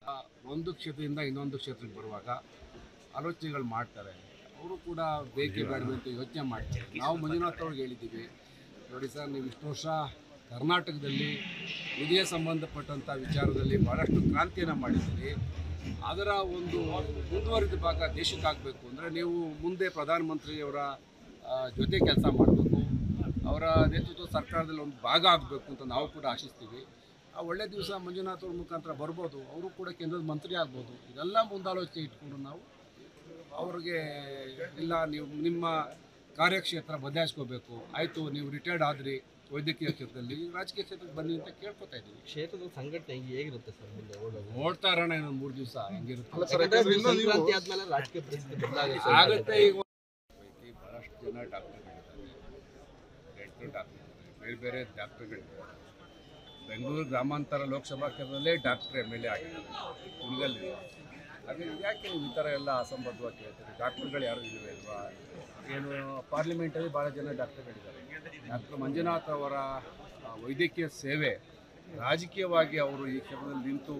ಆ, ಒಂದು ಕ್ಷೇತ್ರದಿಂದ ಇನ್ನೊಂದು ಕ್ಷೇತ್ರಕ್ಕೆ ಬರುವಾಗ ಆಲೋಚನೆಗಳು ಮಾಡ್ತಾರೆ ಅವರು ಕೂಡ ಬೇಕೇ ಬೇಡವೆ ಅಂತ ಯೋಚನೆ ಮಾಡ್ತಾರೆ ನಾವು ಮಂಜುನಾಥ್ ಅವ್ರಿಗೆ ಹೇಳಿದ್ದೀವಿ ನೋಡಿ ಸರ್ ನೀವು ಇಷ್ಟು ವರ್ಷ ಕರ್ನಾಟಕದಲ್ಲಿ ನಿಧಿಗೆ ಸಂಬಂಧಪಟ್ಟಂಥ ವಿಚಾರದಲ್ಲಿ ಭಾಳಷ್ಟು ಕ್ರಾಂತಿಯನ್ನು ಮಾಡಿದ್ದೀರಿ ಅದರ ಒಂದು ಮುಂದುವರಿದ ಭಾಗ ದೇಶಕ್ಕಾಗಬೇಕು ಅಂದರೆ ನೀವು ಮುಂದೆ ಪ್ರಧಾನಮಂತ್ರಿಯವರ ಆ, ಜೊತೆ ಕೆಲಸ ಮಾಡಬೇಕು ಅವರ ನೇತೃತ್ವ ಸರ್ಕಾರದಲ್ಲಿ ಒಂದು ಭಾಗ ಆಗಬೇಕು ಅಂತ ನಾವು ಕೂಡ ಆಶಿಸ್ತೀವಿ ಆ ಒಳ್ಳೆ ದಿವಸ ಮಂಜುನಾಥ್ ಅವ್ರ ಮುಖಾಂತರ ಬರ್ಬೋದು ಅವರು ಕೂಡ ಕೇಂದ್ರದ ಮಂತ್ರಿ ಆಗ್ಬೋದು ಇದೆಲ್ಲ ಮುಂದಾಲೋಚನೆ ಇಟ್ಕೊಂಡು ನಾವು ಅವ್ರಿಗೆ ಇಲ್ಲ ನೀವು ನಿಮ್ಮ ಕಾರ್ಯಕ್ಷೇತ್ರ ಬದಲಾಯಿಸ್ಕೋಬೇಕು ಆಯಿತು ನೀವು ರಿಟೈರ್ಡ್ ಆದ್ರಿ ವೈದ್ಯಕೀಯ ಕ್ಷೇತ್ರದಲ್ಲಿ ರಾಜಕೀಯ ಕ್ಷೇತ್ರಕ್ಕೆ ಬನ್ನಿ ಅಂತ ಕೇಳ್ಕೊತಾ ಇದ್ದೀವಿ ಕ್ಷೇತ್ರದ ಸಂಘಟನೆ ಹೇಗಿರುತ್ತೆ ಸರ್ ಮುಂದೆ ಓಡೋದು ನೋಡ್ತಾ ಇರೋಣ ಇನ್ನೊಂದು ಮೂರು ದಿವಸ ಹೆಂಗಿರುತ್ತೆ ಯಾಕಂದ್ರೆ ಸಂಕ್ರಾಂತಿ ಆದ್ಮೇಲೆ ರಾಜಕೀಯ ಪರಿಸ್ಥಿತಿ ಬದಲಾಗುತ್ತೆ ಆಗುತ್ತೆ ಈಗ ಪೈಕಿ ಬಹಳಷ್ಟು ಜನ ಡಾಕ್ಟರ್ಗಳಿದ್ದಾರೆ ಡೆಂಟಲ್ ಡಾಕ್ಟರ್ ಬೇರೆ ಬೇರೆ ಡಾಕ್ಟರ್ಗಳಿದ್ದಾರೆ ಬೆಂಗಳೂರು ಗ್ರಾಮಾಂತರ ಲೋಕಸಭಾ ಕ್ಷೇತ್ರದಲ್ಲೇ ಡಾಕ್ಟರ್ ಎಮ್ ಎಲ್ ಎ ಆಗಿದ್ದಾರೆ ಕುಣಿಗಲ್ಲಿ ಹಾಗೆ ಯಾಕೆ ನೀವು ಈ ಥರ ಎಲ್ಲ ಅಸಂಬದ್ಧವಾಗಿ ಕೇಳ್ತೀರಿ ಡಾಕ್ಟರ್ಗಳು ಯಾರು ಇಲ್ಲವೇ ಅಲ್ವಾ ಏನು ಪಾರ್ಲಿಮೆಂಟಲ್ಲಿ ಭಾಳ ಜನ ಡಾಕ್ಟರ್ಗಳಿದ್ದಾರೆ ಡಾಕ್ಟರ್ ಮಂಜುನಾಥ್ ಅವರ ಆ, ವೈದ್ಯಕೀಯ ಸೇವೆ ರಾಜಕೀಯವಾಗಿ ಅವರು ಈ ಕ್ಷೇತ್ರದಲ್ಲಿ ನಿಂತು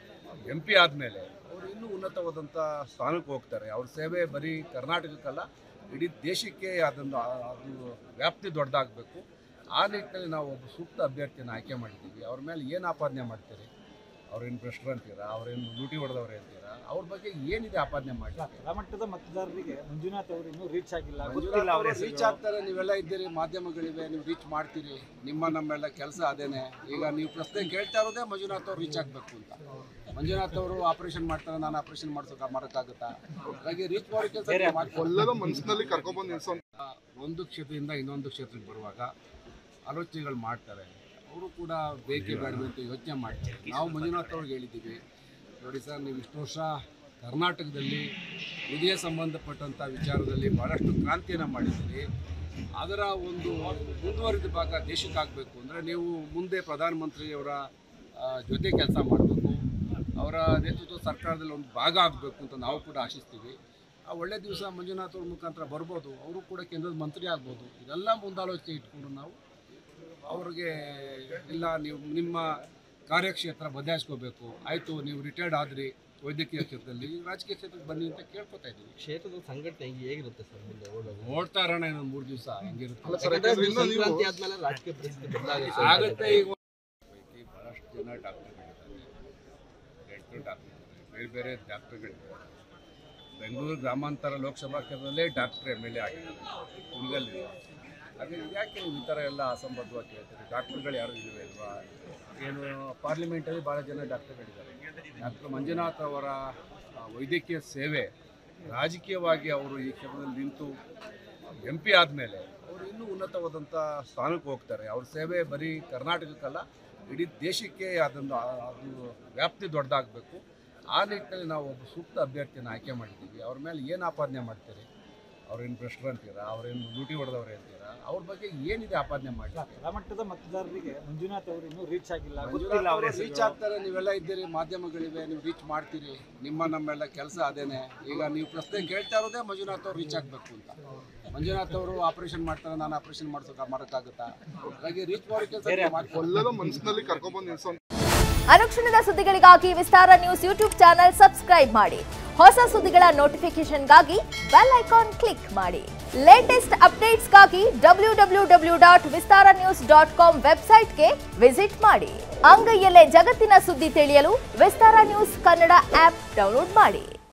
ಎಂ ಪಿ ಆದಮೇಲೆ ಅವರು ಇನ್ನೂ ಉನ್ನತವಾದಂಥ ಸ್ಥಾನಕ್ಕೆ ಹೋಗ್ತಾರೆ ಅವ್ರ ಸೇವೆ ಬರೀ ಕರ್ನಾಟಕಕ್ಕಲ್ಲ ಇಡೀ ದೇಶಕ್ಕೆ ಅದನ್ನು ಅದು ವ್ಯಾಪ್ತಿ ದೊಡ್ಡದಾಗಬೇಕು ಆ ನಿಟ್ಟಿನಲ್ಲಿ ನಾವು ಒಬ್ಬ ಸೂಕ್ತ ಅಭ್ಯರ್ಥಿಯನ್ನು ಆಯ್ಕೆ ಮಾಡಿದ್ದೀವಿ ಅವ್ರ ಮೇಲೆ ಏನು ಆಪಾದನೆ ಮಾಡ್ತೀರಿ ಅವ್ರೇನು ಭ್ರಷ್ಟರು ಅಂತೀರಾ ಅವ್ರೇನು ಲೂಟಿ ಹೊಡೆದವ್ರೆ ಅಂತೀರಾ ಅವ್ರ ಬಗ್ಗೆ ಏನಿದೆ ಆಪಾದನೆ ಮಾಡಿ ತಳಮಟ್ಟದ ಮತದಾರರಿಗೆ ಮಂಜುನಾಥ್ ಅವರು ಇನ್ನೂ ರೀಚ್ ಆಗಿಲ್ಲ ಗೊತ್ತಿಲ್ಲ ಅವ್ರ ರೀಚ್ ಹೆಸರು ಆಗ್ತಾರೆ ನೀವೆಲ್ಲ ಇದ್ದೀರಿ ಮಾಧ್ಯಮಗಳಿವೆ ನೀವು ರೀಚ್ ಮಾಡ್ತೀರಿ ನಿಮ್ಮ ನಮ್ಮೆಲ್ಲ ಕೆಲಸ ಅದೇನೆ ಈಗ ನೀವು ಪ್ರಶ್ನೆ ಕೇಳ್ತಾ ಇರೋದೇ ಮಂಜುನಾಥ್ ಅವ್ರು ರೀಚ್ ಆಗಬೇಕು ಅಂತ ಮಂಜುನಾಥ್ ಅವರು ಆಪರೇಷನ್ ಮಾಡ್ತಾರೆ ನಾನು ಆಪರೇಷನ್ ಮಾಡ್ಸೋಕೆ ಮಾಡೋಕ್ಕಾಗುತ್ತಾ ಹಾಗಾಗಿ ರೀಚ್ ಮಾಡೋ ಕೆಲಸ ಮಾಡ್ತಾರೆ ಎಲ್ಲರೂ ಮನಸ್ಸಿನಲ್ಲಿ ಕರ್ಕೊಂಡ್ಬಂದು ನಿಲ್ಸೋ ಒಂದು ಕ್ಷೇತ್ರದಿಂದ ಇನ್ನೊಂದು ಕ್ಷೇತ್ರಕ್ಕೆ ಬರುವಾಗ ಆಲೋಚನೆಗಳು ಮಾಡ್ತಾರೆ ಅವರು ಕೂಡ ಬೇಕೇ ಬೇಡವೆ ಅಂತ ಯೋಚನೆ ಮಾಡ್ತಾರೆ ನಾವು ಮಂಜುನಾಥ್ ಅವ್ರಿಗೆ ಹೇಳಿದ್ದೀವಿ ನೋಡಿ ಸರ್ ನೀವು ಇಷ್ಟು ವರ್ಷ ಕರ್ನಾಟಕದಲ್ಲಿ ನಿಧಿಗೆ ಸಂಬಂಧಪಟ್ಟಂಥ ವಿಚಾರದಲ್ಲಿ ಭಾಳಷ್ಟು ಕ್ರಾಂತಿಯನ್ನು ಮಾಡಿದ್ದೀರಿ ಅದರ ಒಂದು ಮುಂದುವರಿದ ಭಾಗ ದೇಶಕ್ಕಾಗಬೇಕು ಅಂದರೆ ನೀವು ಮುಂದೆ ಪ್ರಧಾನಮಂತ್ರಿಯವರ ಆ, ಜೊತೆ ಕೆಲಸ ಮಾಡಬೇಕು ಅವರ ನೇತೃತ್ವ ಸರ್ಕಾರದಲ್ಲಿ ಒಂದು ಭಾಗ ಆಗಬೇಕು ಅಂತ ನಾವು ಕೂಡ ಆಶಿಸ್ತೀವಿ ಆ ಒಳ್ಳೆ ದಿವಸ ಮಂಜುನಾಥ್ ಅವ್ರ ಮುಖಾಂತರ ಬರ್ಬೋದು ಅವರು ಕೂಡ ಕೇಂದ್ರದ ಮಂತ್ರಿ ಆಗ್ಬೋದು ಇದೆಲ್ಲ ಮುಂದಾಲೋಚನೆ ಇಟ್ಕೊಂಡು ನಾವು ಅವ್ರಿಗೆ ಇಲ್ಲ ನೀವು ನಿಮ್ಮ ಕಾರ್ಯಕ್ಷೇತ್ರ ಬದಲಾಯಿಸ್ಕೋಬೇಕು ಆಯಿತು ನೀವು ರಿಟೈರ್ಡ್ ಆದ್ರಿ ವೈದ್ಯಕೀಯ ಕ್ಷೇತ್ರದಲ್ಲಿ ರಾಜಕೀಯ ಕ್ಷೇತ್ರಕ್ಕೆ ಬನ್ನಿ ಅಂತ ಕೇಳ್ಕೊತಾ ಇದ್ದೀವಿ ಕ್ಷೇತ್ರದ ಸಂಘಟನೆ ಹೇಗಿರುತ್ತೆ ಸರ್ ಮುಂದೆ ಓಡೋದು ನೋಡ್ತಾ ಇರೋಣ ಇನ್ನೊಂದು ಮೂರು ದಿವಸ ಹೆಂಗಿರುತ್ತೆ ಯಾಕಂದ್ರೆ ಸಂಕ್ರಾಂತಿ ಆದ್ಮೇಲೆ ರಾಜಕೀಯ ಪರಿಸ್ಥಿತಿ ಬದಲಾಗುತ್ತೆ ಆಗುತ್ತೆ ಈಗ ಪೈಕಿ ಬಹಳಷ್ಟು ಜನ ಡಾಕ್ಟರ್ಗಳಿದ್ದಾರೆ ಡೆಂಟಲ್ ಡಾಕ್ಟರ್ ಬೇರೆ ಬೇರೆ ಡಾಕ್ಟರ್ಗಳಿದ್ದಾರೆ ಬೆಂಗಳೂರು ಗ್ರಾಮಾಂತರ ಲೋಕಸಭಾ ಕ್ಷೇತ್ರದಲ್ಲೇ ಡಾಕ್ಟರ್ ಎಮ್ ಎಲ್ ಎ ಆಗಿದ್ದಾರೆ ಕುಣಿಗಲ್ಲಿ ಹಾಗೆ ಯಾಕೆ ನೀವು ಈ ಥರ ಎಲ್ಲ ಅಸಂಬದ್ಧವಾಗಿ ಕೇಳ್ತೀರಿ ಡಾಕ್ಟರ್ಗಳು ಯಾರು ಇಲ್ಲವೇ ಅಲ್ವಾ ಏನು ಪಾರ್ಲಿಮೆಂಟಲ್ಲಿ ಭಾಳ ಜನ ಡಾಕ್ಟರ್ಗಳಿದ್ದಾರೆ ಡಾಕ್ಟರ್ ಮಂಜುನಾಥ್ ಅವರ ಆ, ವೈದ್ಯಕೀಯ ಸೇವೆ ರಾಜಕೀಯವಾಗಿ ಅವರು ಈ ಕ್ಷೇತ್ರದಲ್ಲಿ ನಿಂತು ಎಂ ಪಿ ಆದಮೇಲೆ ಅವರು ಇನ್ನೂ ಉನ್ನತವಾದಂಥ ಸ್ಥಾನಕ್ಕೆ ಹೋಗ್ತಾರೆ ಅವ್ರ ಸೇವೆ ಬರೀ ಕರ್ನಾಟಕಕ್ಕಲ್ಲ ಇಡೀ ದೇಶಕ್ಕೆ ಅದನ್ನು ಅದು ವ್ಯಾಪ್ತಿ ದೊಡ್ಡದಾಗಬೇಕು ಆ ನಿಟ್ಟಿನಲ್ಲಿ ನಾವು ಒಬ್ಬ ಸೂಕ್ತ ಅಭ್ಯರ್ಥಿಯನ್ನು ಆಯ್ಕೆ ಮಾಡಿದ್ದೀವಿ ಅವ್ರ ಮೇಲೆ ಏನು ಆಪಾದನೆ ಮಾಡ್ತೀರಿ ಅವ್ರೇನು ಭ್ರಷ್ಟರು ಅಂತೀರಾ ಅವ್ರೇನು ಲೂಟಿ ಹೊಡೆದವ್ರೆ ಅಂತೀರಾ ಅವ್ರ ಬಗ್ಗೆ ಏನಿದೆ ಆಪಾದನೆ ಮಾಡಿ ತಳಮಟ್ಟದ ಮತದಾರರಿಗೆ ಮಂಜುನಾಥ್ ಅವರು ಇನ್ನೂ ರೀಚ್ ಆಗಿಲ್ಲ ಗೊತ್ತಿಲ್ಲ ಅವ್ರ ರೀಚ್ ಹೆಸರು ಆಗ್ತಾರೆ ನೀವೆಲ್ಲ ಇದ್ದೀರಿ ಮಾಧ್ಯಮಗಳಿವೆ ನೀವು ರೀಚ್ ಮಾಡ್ತೀರಿ ನಿಮ್ಮ ನಮ್ಮೆಲ್ಲ ಕೆಲಸ ಅದೇನೆ ಈಗ ನೀವು ಪ್ರಶ್ನೆ ಕೇಳ್ತಾ ಇರೋದೇ ಮಂಜುನಾಥ್ ಅವ್ರು ರೀಚ್ ಆಗಬೇಕು ಅಂತ ಮಂಜುನಾಥ್ ಅವರು ಆಪರೇಷನ್ ಮಾಡ್ತಾರೆ ನಾನು ಆಪರೇಷನ್ ಮಾಡ್ಸೋಕೆ ಮಾಡೋಕ್ಕಾಗುತ್ತಾ ಹಾಗಾಗಿ ರೀಚ್ ಮಾಡೋ ಕೆಲಸ ಮಾಡ್ತಾರೆ ಎಲ್ಲರೂ ಮನಸ್ಸಿನಲ್ಲಿ ಕರ್ಕೊಂಡ್ಬಂದು ನಿಲ್ಸೋ ಅನುಕ್ಷಣದ ಸುದ್ದಿಗಳಿಗಾಗಿ Vistara news YouTube channel subscribe ಮಾಡಿ ಹೊಸ ಸುದ್ದಿಗಳ ನೋಟಿಫಿಕೇಶನ್ಗಾಗಿ ಬೆಲ್ ಐಕಾನ್ ಕ್ಲಿಕ್ ಮಾಡಿ ಲೇಟೆಸ್ಟ್ ಅಪ್ಡೇಟ್ಸ್ಗಾಗಿ W W W dot Vistara news dot com ವೆಬ್ಸೈಟ್ಗೆ ವಿಸಿಟ್ ಮಾಡಿ ಅಂಗೈಯಲ್ಲೇ ಜಗತ್ತಿನ ಸುದ್ದಿ ತಿಳಿಯಲು Vistara news Kannada app download ಮಾಡಿ